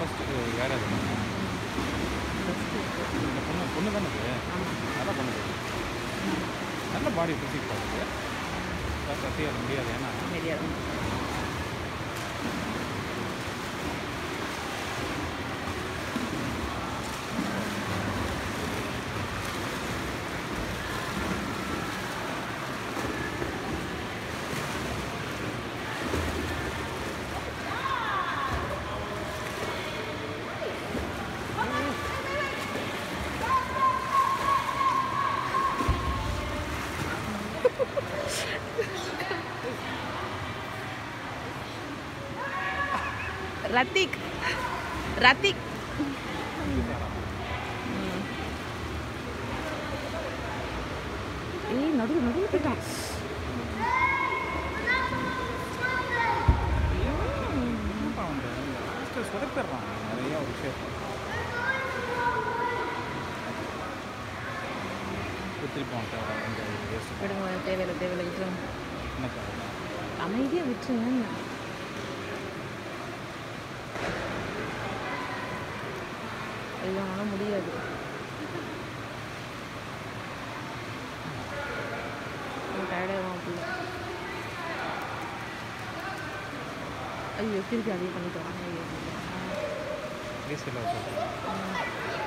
First வேற எது இந்த பொண்ணு பொண்ணு தானே இது ஆமாம் நல்ல பொண்ணு இது. நல்ல பாடி ஃபிசிக் பார்த்துட்டு சத்தியாக அது முடியாது ஏன்னா தெரியாது ரத்திக் ரத்திக் ஏய் நடுவு நடுவு போயிட்டான் என்னப்பா வந்து லாஸ்ட்டு சொதப்பிடுறான் நிறைய ஒரு விஷயத்தை திருப்பி அவன் தேவை இந்த வேஸ்ட் விடுங்க தேவையில்லை தேவையில்லை விட்டுருங்க என்ன தேவை அமைதியாக விட்டுருங்க ஐயோ என்னால் முடியாது டயர்டாகும் அப்படி ஐயோ திருப்பி அதே பண்ணிட்டு வாங்க ஐயோ ஈஸியில் சொல்கிறேன் ம்.